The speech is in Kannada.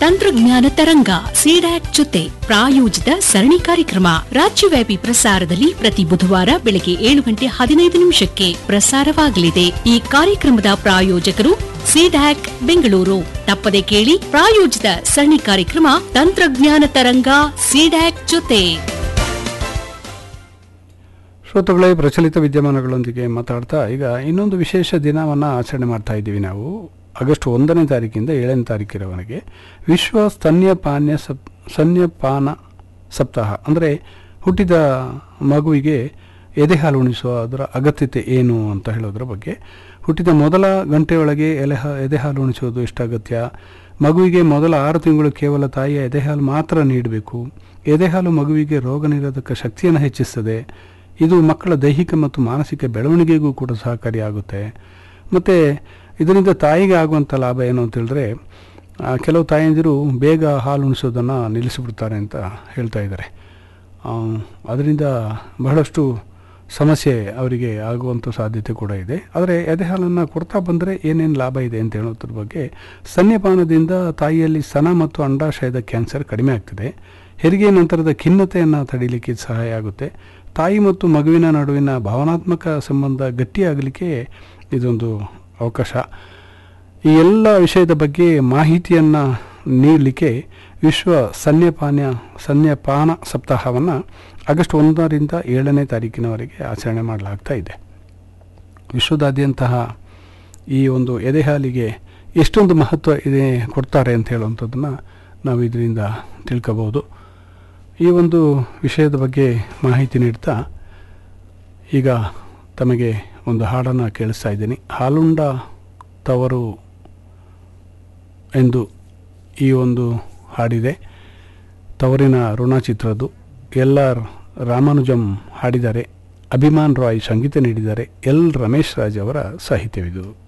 ತಂತ್ರಜ್ಞಾನ ತರಂಗ ಸಿಡ್ಯಾಕ್ ಜೊತೆ ಪ್ರಾಯೋಜಿತ ಸರಣಿ ಕಾರ್ಯಕ್ರಮ ರಾಜ್ಯವ್ಯಾಪಿ ಪ್ರಸಾರದಲ್ಲಿ ಪ್ರತಿ ಬುಧವಾರ ಬೆಳಗ್ಗೆ ಏಳು ಗಂಟೆ ಹದಿನೈದು ನಿಮಿಷಕ್ಕೆ ಪ್ರಸಾರವಾಗಲಿದೆ ಈ ಕಾರ್ಯಕ್ರಮದ ಪ್ರಾಯೋಜಕರು ಸಿಡ್ಯಾಕ್ ಬೆಂಗಳೂರು ತಪ್ಪದೆ ಕೇಳಿ ಪ್ರಾಯೋಜಿತ ಸರಣಿ ಕಾರ್ಯಕ್ರಮ ತಂತ್ರಜ್ಞಾನ ತರಂಗ ಸಿಡ್ಯಾಕ್ ಜೊತೆ ಶ್ರೋತೃಗಳೇ ಪ್ರಚಲಿತ ವಿದ್ಯಮಾನಗಳೊಂದಿಗೆ ಮಾತಾಡ್ತಾ ಈಗ ಇನ್ನೊಂದು ವಿಶೇಷ ದಿನವನ್ನು ಆಚರಣೆ ಮಾಡ್ತಾ ಇದ್ದೀವಿ ನಾವು ಆಗಸ್ಟ್ ಒಂದನೇ ತಾರೀಕಿಂದ ಏಳನೇ ತಾರೀಕಿರವರೆಗೆ ವಿಶ್ವ ಸ್ತನ್ಯಪಾನ್ಯ ಸಪ್ ಸ್ತನ್ಯಪಾನ ಸಪ್ತಾಹ ಅಂದರೆ ಹುಟ್ಟಿದ ಮಗುವಿಗೆ ಎದೆ ಹಾಲು ಉಣಿಸುವ ಅದರ ಅಗತ್ಯತೆ ಏನು ಅಂತ ಹೇಳೋದ್ರ ಬಗ್ಗೆ ಹುಟ್ಟಿದ ಮೊದಲ ಗಂಟೆಯೊಳಗೆ ಎಲೆ ಹಾ ಎದೆ ಹಾಲು ಉಣಿಸುವುದು ಎಷ್ಟು ಅಗತ್ಯ ಮಗುವಿಗೆ ಮೊದಲ ಆರು ತಿಂಗಳು ಕೇವಲ ತಾಯಿಯ ಎದೆ ಹಾಲು ಮಾತ್ರ ನೀಡಬೇಕು ಎದೆ ಹಾಲು ಮಗುವಿಗೆ ರೋಗ ನಿರೋಧಕ ಶಕ್ತಿಯನ್ನು ಹೆಚ್ಚಿಸ್ತದೆ ಇದು ಮಕ್ಕಳ ದೈಹಿಕ ಮತ್ತು ಮಾನಸಿಕ ಬೆಳವಣಿಗೆಗೂ ಕೂಡ ಸಹಕಾರಿಯಾಗುತ್ತೆ ಮತ್ತು ಇದರಿಂದ ತಾಯಿಗೆ ಆಗುವಂಥ ಲಾಭ ಏನು ಅಂತ ಹೇಳಿದ್ರೆ ಆ, ಕೆಲವು ತಾಯಂದಿರು ಬೇಗ ಹಾಲು ಉಣಿಸೋದನ್ನು ನಿಲ್ಲಿಸಿಬಿಡ್ತಾರೆ ಅಂತ ಹೇಳ್ತಾ ಇದ್ದಾರೆ ಆ, ಅದರಿಂದ ಬಹಳಷ್ಟು ಸಮಸ್ಯೆ ಅವರಿಗೆ ಆಗುವಂಥ ಸಾಧ್ಯತೆ ಕೂಡ ಇದೆ ಆದರೆ ಎದೆ ಹಾಲನ್ನು ಕೊಡ್ತಾ ಬಂದರೆ ಏನೇನು ಲಾಭ ಇದೆ ಅಂತ ಹೇಳೋದ್ರ ಬಗ್ಗೆ ಸ್ತನ್ಯಪಾನದಿಂದ ತಾಯಿಯಲ್ಲಿ ಸ್ತನ ಮತ್ತು ಅಂಡಾಶಯದ ಕ್ಯಾನ್ಸರ್ ಕಡಿಮೆ ಆಗ್ತದೆ ಹೆರಿಗೆ ನಂತರದ ಖಿನ್ನತೆಯನ್ನು ತಡೀಲಿಕ್ಕೆ ಇದು ಸಹಾಯ ಆಗುತ್ತೆ ತಾಯಿ ಮತ್ತು ಮಗುವಿನ ನಡುವಿನ ಭಾವನಾತ್ಮಕ ಸಂಬಂಧ ಗಟ್ಟಿಯಾಗಲಿಕ್ಕೆ ಇದೊಂದು ಅವಕಾಶ ಈ ಎಲ್ಲ ವಿಷಯದ ಬಗ್ಗೆ ಮಾಹಿತಿಯನ್ನು ನೀಡಲಿಕ್ಕೆ ವಿಶ್ವ ಸನ್ಯಪಾನ ಸನ್ಯಪಾನ ಸಪ್ತಾಹವನ್ನು ಆಗಸ್ಟ್ ಒಂದರಿಂದ ಏಳನೇ ತಾರೀಕಿನವರೆಗೆ ಆಚರಣೆ ಮಾಡಲಾಗ್ತಾ ಇದೆ ವಿಶ್ವದಾದ್ಯಂತಹ ಈ ಒಂದು ಎದೆ ಹಾಲಿಗೆ ಎಷ್ಟೊಂದು ಮಹತ್ವ ಇದೆ ಕೊಡ್ತಾರೆ ಅಂತ ಹೇಳುವಂಥದ್ದನ್ನು ನಾವು ಇದರಿಂದ ತಿಳ್ಕೋಬೋದು ಈ ಒಂದು ವಿಷಯದ ಬಗ್ಗೆ ಮಾಹಿತಿ ನೀಡ್ತಾ ಈಗ ತಮಗೆ ಒಂದು ಹಾಡನ್ನು ಕೇಳಿಸ್ತಾ ಇದ್ದೀನಿ ಹಾಲುಂಡ ತವರು ಎಂದು ಈ ಒಂದು ಹಾಡಿದೆ ತವರಿನ ಋಣ ಚಿತ್ರದ್ದು ಎಲ್ ಆರ್ ರಾಮಾನುಜಂ ಹಾಡಿದ್ದಾರೆ ಅಭಿಮಾನ್ ರಾಯ್ ಸಂಗೀತ ನೀಡಿದ್ದಾರೆ ಎಲ್ ರಮೇಶ್ ರಾಜ್ ಅವರ ಸಾಹಿತ್ಯವಿದು